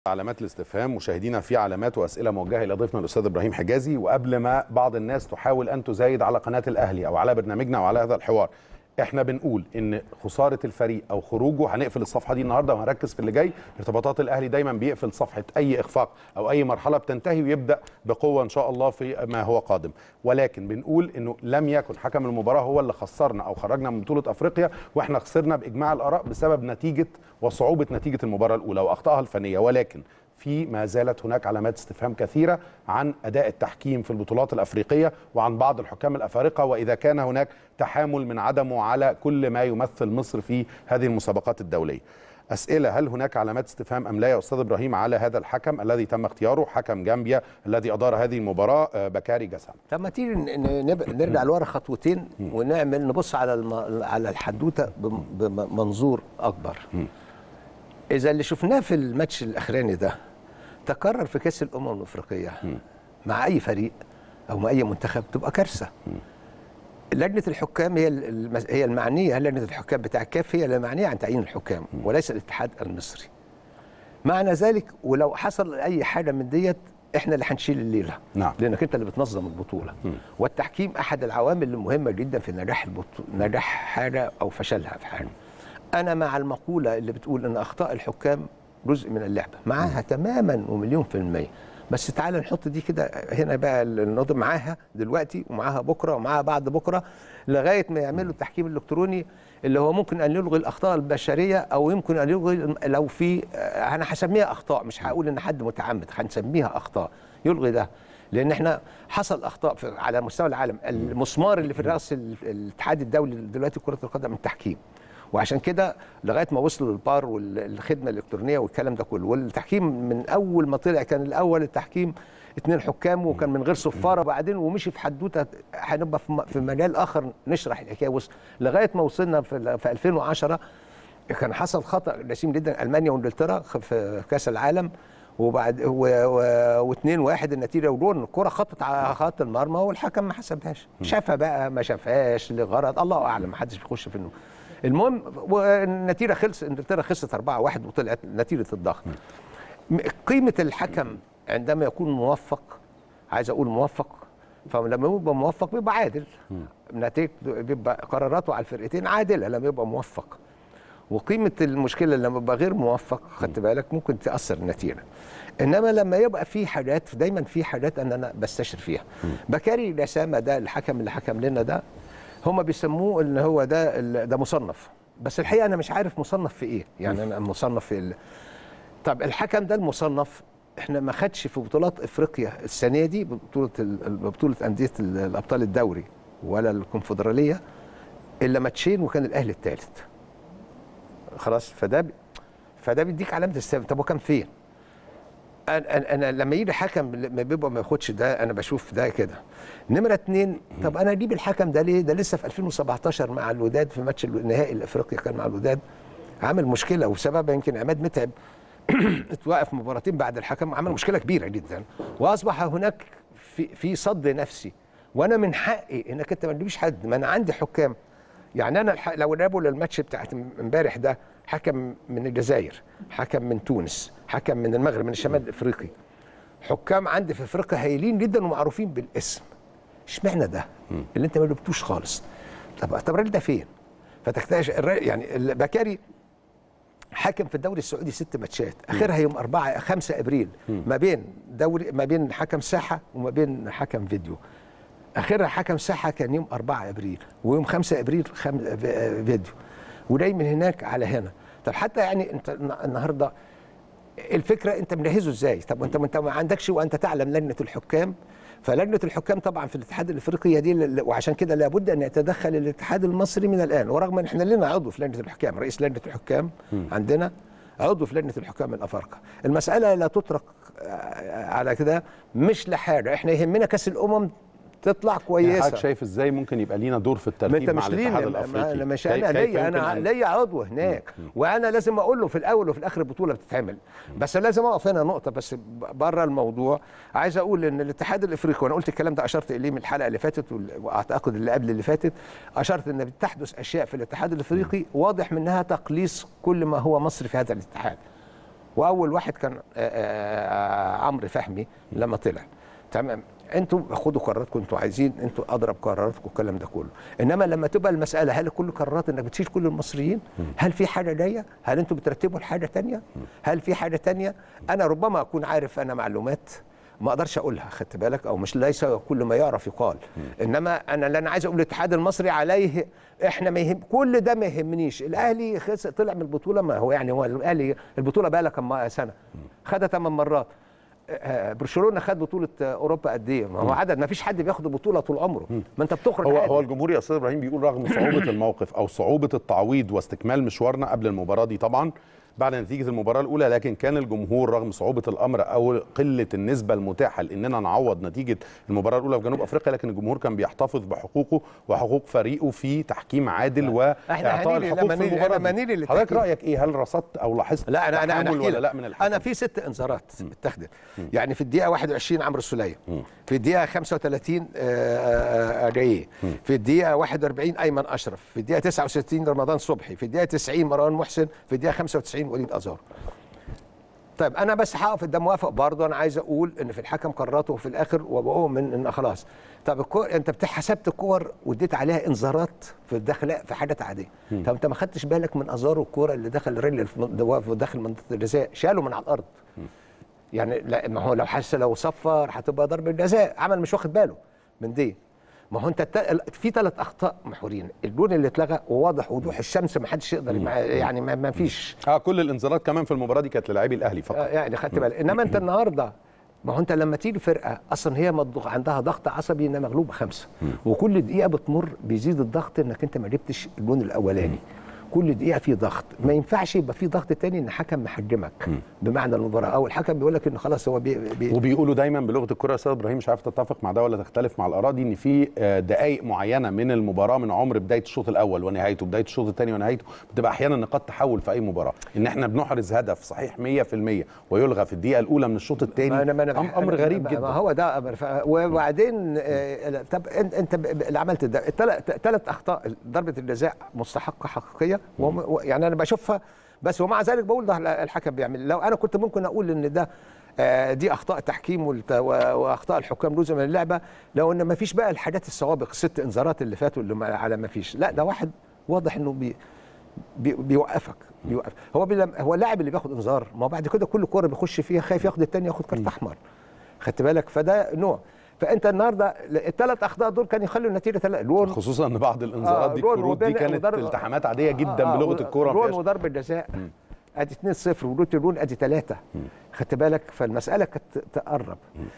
علامات الاستفهام مشاهدينا في علامات واسئله موجهه الى ضيفنا الاستاذ ابراهيم حجازي وقبل ما بعض الناس تحاول ان تزايد على قناه الاهلي او على برنامجنا او على هذا الحوار احنا بنقول ان خساره الفريق او خروجه هنقفل الصفحه دي النهارده وهنركز في اللي جاي ارتباطات الاهلي دايما بيقفل صفحه اي اخفاق او اي مرحله بتنتهي ويبدا بقوه ان شاء الله في ما هو قادم ولكن بنقول انه لم يكن حكم المباراه هو اللي خسرنا او خرجنا من بطوله افريقيا واحنا خسرنا باجماع الاراء بسبب نتيجه وصعوبه نتيجه المباراه الاولى واخطائها الفنيه ولكن في ما زالت هناك علامات استفهام كثيرة عن أداء التحكيم في البطولات الأفريقية وعن بعض الحكام الأفارقة وإذا كان هناك تحامل من عدمه على كل ما يمثل مصر في هذه المسابقات الدولية أسئلة هل هناك علامات استفهام أم لا يا أستاذ إبراهيم على هذا الحكم الذي تم اختياره حكم جامبيا الذي أدار هذه المباراة آه، بكاري جسام طب ما تيجي ن- نب- نرجع لورا خطوتين ونعمل نبص على الم... على الحدوته بم- بمنظور اكبر اذا اللي شفناه في الماتش الاخراني ده تكرر في كاس الامم الافريقيه مع اي فريق او مع اي منتخب تبقى كارثه لجنه الحكام هي الم- هي المعنيه لجنه الحكام بتاع الكاف هي المعنيه عن تعيين الحكام وليس الاتحاد المصري معنى ذلك ولو حصل اي حاجه من ديت احنا اللي هنشيل الليله نعم. لانك انت اللي بتنظم البطوله والتحكيم احد العوامل المهمه جدا في نجاح البطو... نجاح حاجه او فشلها في حاجه انا مع المقوله اللي بتقول ان اخطاء الحكام جزء من اللعبه معاها تماما ومليون في الميه بس تعالى نحط دي كده هنا بقى النقطه معاها دلوقتي ومعاها بكره ومعاها بعد بكره لغايه ما يعملوا التحكيم الالكتروني اللي هو ممكن ان يلغي الاخطاء البشريه او يمكن ان يلغي لو في انا هسميها اخطاء مش هقول ان حد متعمد هنسميها اخطاء يلغي ده لان احنا حصل اخطاء في على مستوى العالم المسمار اللي في راس ال- الاتحاد الدولي دلوقتي كره القدم التحكيم وعشان كده لغايه ما وصلوا للبار والخدمه الالكترونيه والكلام ده كله والتحكيم من اول ما طلع كان الاول التحكيم اثنين حكام وكان من غير صفاره بعدين ومشي في حدوته هنبقى في م- في مجال اخر نشرح الحكايه وصل لغايه ما وصلنا في, ال- في 2010 كان حصل خطا جسيم جدا المانيا وانجلترا خ- في كاس العالم وبعد و- و- واثنين واحد النتيجه ودون الكره خطت على خط المرمى والحكم ما حسبهاش شافها بقى ما شافهاش لغرض الله اعلم ما حدش بيخش في النوم المهم والنتيجه خلص انجلترا خسرت 4-1 وطلعت نتيجه الضغط م- قيمه الحكم عندما يكون موفق عايز اقول موفق فلما يبقى موفق بيبقى عادل نتيجته بيبقى قراراته على الفرقتين عادله لما يبقى موفق وقيمه المشكله لما يبقى غير موفق خدت بالك ممكن تاثر النتيجه انما لما يبقى في حاجات دايما في حاجات ان انا بستشر فيها بكاري جسامه ده الحكم اللي حكم لنا ده هم بيسموه ان هو ده ال- ده مصنف بس الحقيقه انا مش عارف مصنف في ايه يعني انا مصنف في ال... طب الحكم ده المصنف احنا ما خدش في بطولات افريقيا السنه دي بطوله ال- بطوله انديه ال- الابطال الدوري ولا الكونفدراليه الا ماتشين وكان الاهلي الثالث خلاص فده ب... فده بيديك علامه استفهام طب هو كان فين؟ انا أنا- انا لما يجي حكم لما بيبقى ما ياخدش ده انا بشوف ده كده نمره اتنين طب انا اجيب الحكم ده ليه؟ ده لسه في 2017 مع الوداد في ماتش النهائي الافريقي كان مع الوداد عامل مشكله وسببها يمكن عماد متعب اتوقف مباراتين بعد الحكم عمل مشكله كبيره جدا واصبح هناك في في صد نفسي وانا من حقي انك انت ما تجيبش حد ما انا عندي حكام يعني انا الح... لو جابوا للماتش بتاعت امبارح ده حكم من الجزائر حكم من تونس حكم من المغرب من الشمال الافريقي حكام عندي في افريقيا هايلين جدا ومعروفين بالاسم اشمعنى ده اللي انت ما جبتوش خالص طب طب الراجل ده فين فتكتشف الر- يعني البكاري حكم في الدوري السعودي ست ماتشات اخرها يوم 4 5 ابريل ما بين دوري ما بين حكم ساحه وما بين حكم فيديو اخرها حكم ساحه كان يوم 4 ابريل ويوم 5 ابريل خم... في- فيديو وجاي من هناك على هنا طب حتى يعني انت الن- النهارده الفكره انت مجهزه ازاي طب انت انت ما عندكش وانت تعلم لجنه الحكام فلجنه الحكام طبعا في الاتحاد الافريقي هي دي اللي- وعشان كده لابد ان يتدخل الاتحاد المصري من الان ورغم ان احنا لنا عضو في لجنه الحكام رئيس لجنه الحكام عندنا عضو في لجنه الحكام الافارقه المساله لا تترك آه، على كده مش لحاجه احنا يهمنا كاس الامم تطلع يعني كويسه حضرتك شايف ازاي ممكن يبقى لينا دور في ما الترتيب انت مع مش الاتحاد لينا الافريقي انا مش كيف- انا كيف ليا انا يمكن أن- ليا عضو هناك وانا لازم اقول له في الاول وفي الاخر البطوله بتتعمل بس لازم اقف هنا نقطه بس بره الموضوع عايز اقول ان الاتحاد الافريقي وانا قلت الكلام ده اشرت اليه من الحلقه اللي فاتت وال- واعتقد اللي قبل اللي فاتت اشرت ان بتحدث اشياء في الاتحاد الافريقي واضح منها تقليص كل ما هو مصري في هذا الاتحاد واول واحد كان آه، آه، عمرو فهمي لما طلع تمام انتوا خدوا قراراتكم انتوا عايزين انتوا اضرب قراراتكم الكلام ده كله انما لما تبقى المساله هل كل قرارات انك بتشيل كل المصريين هل في حاجه جايه هل انتوا بترتبوا لحاجه تانية هل في حاجه تانية انا ربما اكون عارف انا معلومات ما اقدرش اقولها خدت بالك او مش ليس كل ما يعرف يقال انما انا اللي انا عايز اقول الاتحاد المصري عليه احنا ما يهم كل ده ما يهمنيش الاهلي خس طلع من البطوله ما هو يعني هو الاهلي البطوله بقى لها كم سنه خدها ثمان مرات آه، برشلونه خد بطوله آه، اوروبا قد ايه؟ ما هو عدد ما فيش حد بياخد بطوله طول عمره ما انت بتخرج هو عادي. هو الجمهور يا استاذ ابراهيم بيقول رغم صعوبه الموقف او صعوبه التعويض واستكمال مشوارنا قبل المباراه دي طبعا بعد نتيجه المباراه الاولى لكن كان الجمهور رغم صعوبه الامر او قله النسبه المتاحه لاننا نعوض نتيجه المباراه الاولى في جنوب افريقيا لكن الجمهور كان بيحتفظ بحقوقه وحقوق فريقه في تحكيم عادل واعطاء هنيجي الحقوق لما في نيجي- المباراه لما دي. نيجي حضرتك للتحكيم. رايك ايه هل رصدت او لاحظت لا انا انا انا تحامل أحكي ولا لك. لا من الحكم انا في ست انذارات اتخذت يعني في الدقيقه 21 عمرو السوليه في الدقيقه 35 آه، آه، جايه في الدقيقه 41 ايمن اشرف في الدقيقه 69 رمضان صبحي في الدقيقه 90 مروان محسن في الدقيقه 95 وليد ازار طيب انا بس هقف قدام موافق برضه انا عايز اقول ان في الحكم قراراته في الاخر وبؤمن ان خلاص طب الكو... انت بت- حسبت الكور واديت عليها انذارات في الداخل في حاجات عاديه طب انت ما خدتش بالك من ازار الكوره اللي دخل الرجل في من- في داخل منطقه الجزاء شاله من على الارض يعني لا ما هو لو حس لو صفر هتبقى ضربه جزاء عمل مش واخد باله من دي ما هو انت الت- في ثلاث اخطاء محورين الجون اللي اتلغى وواضح وضوح الشمس ما حدش يقدر يمع- يعني ما ما فيش اه كل الانذارات كمان في المباراه دي كانت للاعبي الاهلي فقط آه، يعني خدت بالك انما انت النهارده ما هو انت لما تيجي فرقه اصلا هي مضغ عندها ضغط عصبي انها مغلوبه خمسه وكل دقيقه بتمر بيزيد الضغط انك انت ما جبتش الجون الاولاني كل دقيقه في ضغط ما ينفعش يبقى في ضغط تاني ان حكم محجمك بمعنى المباراه او الحكم بيقول لك ان خلاص هو بي بي وبيقولوا دايما بلغه الكره يا استاذ ابراهيم مش عارف تتفق مع ده ولا تختلف مع الاراء دي ان في آه، دقائق معينه من المباراه من عمر بدايه الشوط الاول ونهايته بدايه الشوط الثاني ونهايته بتبقى احيانا نقاط تحول في اي مباراه ان احنا بنحرز هدف صحيح 100% ويلغى في الدقيقه الاولى من الشوط الثاني ما أنا ما أنا أم- امر أنا- غريب ما- جدا ما هو ده أمر ف... وبعدين آه، طب انت انت ب- ب- اللي عملت ده ثلاث اخطاء ضربه الجزاء مستحقه حقيقيه وم... و- يعني انا بشوفها بس ومع ذلك بقول ده الحكم بيعمل لو انا كنت ممكن اقول ان ده آه، دي اخطاء تحكيم والت- و- واخطاء الحكام جزء من اللعبه لو ان ما فيش بقى الحاجات السوابق الست انذارات اللي فاتوا اللي ما- على ما فيش لا ده واحد واضح انه بي بي بيوقفك بيوقف هو بي هو اللاعب اللي بياخد انذار ما هو بعد كده كل كوره بيخش فيها خايف ياخد الثاني ياخد كارت احمر خدت بالك فده نوع فانت النهارده الثلاث اخطاء دول كانوا يخلوا النتيجه ثلاثه لون خصوصا ان بعض الانذارات دي رون الكروت دي وبين- كانت وضرب- التحامات عاديه جدا آه، بلغه آه، الكوره رون ما فيهاش- وضرب الجزاء ادي 2-0 ولوت الرون ادي 3 خدت بالك فالمساله كانت تقرب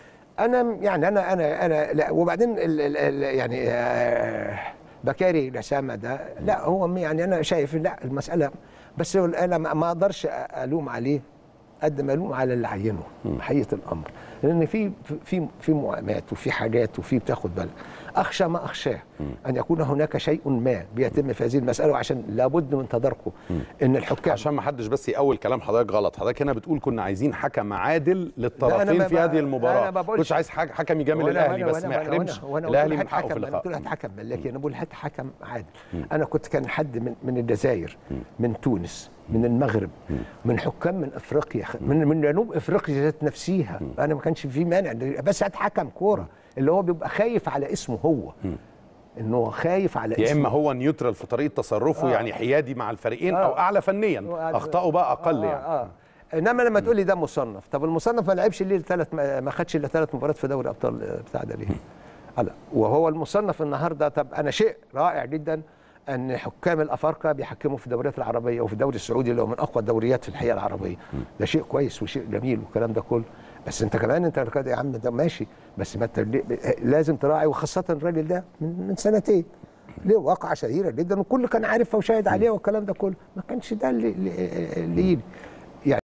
انا يعني انا انا انا لا وبعدين ال ال ال يعني آه، بكاري الاسامه ده لا هو م- يعني انا شايف لا المساله بس انا ما ما اقدرش الوم عليه قد ما الوم على اللي عينه حقيقه الامر لان في في في معامات وفي حاجات وفي بتاخد بالك اخشى ما اخشاه ان يكون هناك شيء ما بيتم في هذه المساله وعشان لابد من تداركه ان الحكام عشان ما حدش بس يقول كلام حضرتك غلط حضرتك هنا بتقول كنا عايزين حكم عادل للطرفين ما- في ما- هذه المباراه أنا ما بقولش- كنتش عايز حك- حكم يجامل وأنا- الاهلي وأنا- بس وأنا- ما وأنا- يحرمش وأنا- وأنا الاهلي قلت من له حقه هات في حكم، أنا اللقاء قلت له هات حكم ملكي انا بقول هات حكم عادل انا كنت كان حد من من الجزائر من تونس من المغرب من حكام من افريقيا من من جنوب افريقيا ذات نفسها انا ما كانش في مانع بس هات حكم كوره اللي هو بيبقى خايف على اسمه هو انه هو خايف على يا اسمه اما هو نيوترال في طريقه تصرفه آه. يعني حيادي مع الفريقين آه. او اعلى فنيا اخطائه بقى اقل آه يعني آه. انما لما تقول لي ده مصنف طب المصنف ما لعبش ليه ثلاث ما خدش الا ثلاث مباريات في دوري ابطال آه، بتاع ده ليه؟ لا وهو المصنف النهارده طب انا شيء رائع جدا ان حكام الافارقه بيحكموا في الدوريات العربيه وفي الدوري السعودي اللي هو من اقوى الدوريات في الحقيقه العربيه ده شيء كويس وشيء جميل والكلام ده كله بس انت كمان انت كده يا عم ده ماشي بس ما انت ليه- لازم تراعي وخاصه الراجل ده من, من سنتين ليه واقعه شهيره جدا والكل كان عارفها وشاهد عليها والكلام ده كله ما كانش ده اللي اللي اللي يجي